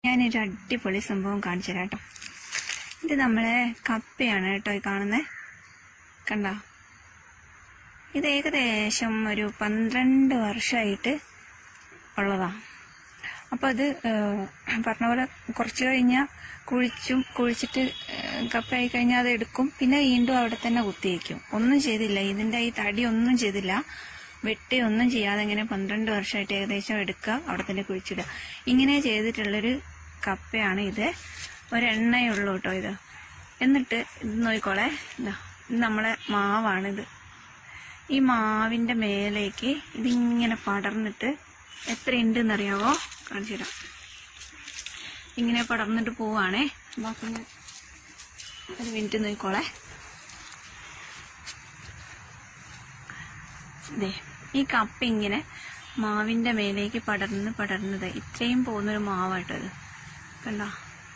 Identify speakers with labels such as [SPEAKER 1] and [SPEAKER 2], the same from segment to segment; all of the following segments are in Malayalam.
[SPEAKER 1] ഞാനൊരു അടിപൊളി സംഭവം കാണിച്ചു തരാം കേട്ടോ ഇത് നമ്മളെ കപ്പയാണ് കേട്ടോ ഈ കാണുന്നത് കണ്ടോ ഇത് ഏകദേശം ഒരു പന്ത്രണ്ട് വർഷമായിട്ട് ഉള്ളതാ അപ്പോൾ അത് ഏഹ്, പറഞ്ഞ പോലെ കുറച്ച് കഴിഞ്ഞാൽ കുഴിച്ചും കുഴിച്ചിട്ട് ഏഹ്, കപ്പയായി കഴിഞ്ഞാൽ അത് എടുക്കും പിന്നെ വീണ്ടും അവിടെ തന്നെ കുത്തിവെക്കും ഒന്നും ചെയ്തില്ല ഇതിന്റെ ഈ തടി ഒന്നും ചെയ്തില്ല വെട്ടി ഒന്നും ചെയ്യാതെ ഇങ്ങനെ പന്ത്രണ്ട് വർഷമായിട്ട് ഏകദേശം എടുക്കുക അവിടെ തന്നെ കുഴിച്ചിടുക ഇങ്ങനെ ചെയ്തിട്ടുള്ളൊരു കപ്പയാണ് ഇത് ഒരെണ്ണയേ ഉള്ളൂ കേട്ടോ ഇത് എന്നിട്ട് ഇത് നോക്കിക്കോളെ ഇതാ ഇത് നമ്മളെ മാവാണിത് ഈ മാവിന്റെ മേലേക്ക് ഇതിങ്ങനെ പടർന്നിട്ട് എത്ര ഉണ്ടെന്നറിയാവോ കാണിച്ചു തരാം ഇങ്ങനെ പടർന്നിട്ട് പോവാണേ ബാക്കി ഞാൻ ഒരു മിനിറ്റ് നോക്കിക്കോളെ ദേ ഈ കപ്പ ഇങ്ങനെ മാവിന്റെ മേലേക്ക് പടർന്ന് പടർന്നത് ഇത്രയും പോകുന്നൊരു മാവാട്ടോ ഇത് കണ്ടോ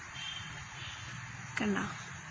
[SPEAKER 1] കണ്ടോ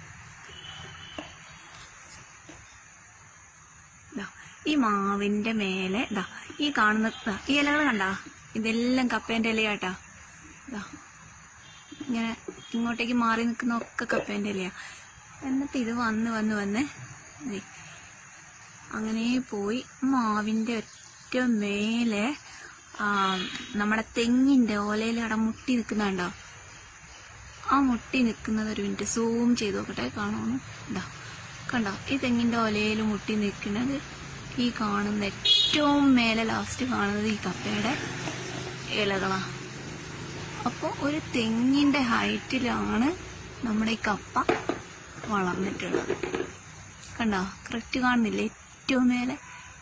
[SPEAKER 1] ദാ, ഈ മാവിന്റെ മേലെ ദാ ഈ കാണുന്ന ദാ, ഈ ഇലകൾ കണ്ടാ ഇതെല്ലാം കപ്പേന്റെ ഇലയാട്ടാ ദാ ഇങ്ങനെ ഇങ്ങോട്ടേക്ക് മാറി നിൽക്കുന്ന ഒക്കെ കപ്പേന്റെ ഇലയാ എന്നിട്ട് ഇത് വന്ന് വന്ന് വന്ന് ദേ, അങ്ങനെ പോയി മാവിന്റെ ഒറ്റ മേലെ ആ, നമ്മുടെ തെങ്ങിന്റെ ഓലയിൽ അവിടെ മുട്ടി നിൽക്കുന്നുണ്ടോ ആ മുട്ടി നിൽക്കുന്നത് ഒരു മിനിറ്റ് സൂം ചെയ്ത് നോക്കട്ടെ കാണുമെന്ന് ഇതാ കണ്ടോ ഈ തെങ്ങിന്റെ ഒലയിൽ മുട്ടി നിൽക്കുന്നത് ഈ കാണുന്ന ഏറ്റവും മേലെ ലാസ്റ്റ് കാണുന്നത് ഈ കപ്പയുടെ ഇലകളാ അപ്പോൾ ഒരു തെങ്ങിന്റെ ഹൈറ്റിലാണ് നമ്മുടെ ഈ കപ്പ വളർന്നിട്ടുള്ളത് കണ്ടോ കറക്റ്റ് കാണുന്നില്ലേ ഏറ്റവും മേലെ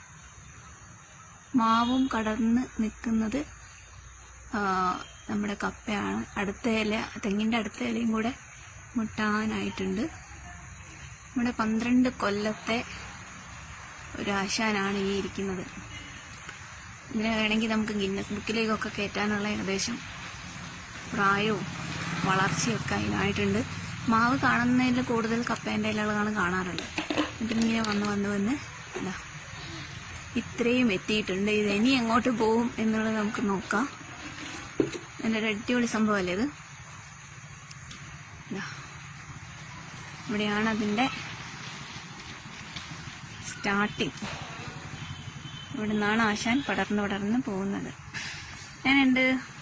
[SPEAKER 1] മാവും കടന്ന് നിൽക്കുന്നത് ആ, നമ്മുടെ കപ്പയാണ് അടുത്ത ഇല തെങ്ങിന്റെ അടുത്ത ഇലയും കൂടെ മുട്ടാനായിട്ടുണ്ട് നമ്മുടെ പന്ത്രണ്ട് കൊല്ലത്തെ ഒരു ആശാനാണ് ഈ ഇരിക്കുന്നത് ഇതിനെ വേണമെങ്കിൽ നമുക്ക് ഗിന്നസ് ബുക്കിലേക്കൊക്കെ കയറ്റാനുള്ള ഏകദേശം പ്രായവും വളർച്ചയൊക്കെ അതിനായിട്ടുണ്ട് മാവ് കാണുന്നതിൽ കൂടുതൽ കപ്പേൻ്റെ ഇലകളാണ് കാണാറുള്ളത് ഇതിങ്ങനെ വന്ന് വന്ന് വന്ന് ഇതാ ഇത്രയും എത്തിയിട്ടുണ്ട് ഇത് ഇനി എങ്ങോട്ട് പോവും എന്നുള്ളത് നമുക്ക് നോക്കാം നല്ലൊരു അടിപൊളി സംഭവമല്ലേ ഇത് ഇതാ. ഇവിടെയാണ് അതിൻ്റെ സ്റ്റാർട്ടിങ് ഇവിടെ നിന്നാണ് ആശാൻ പടർന്ന് പടർന്ന് പോകുന്നത് ഞാനുണ്ട്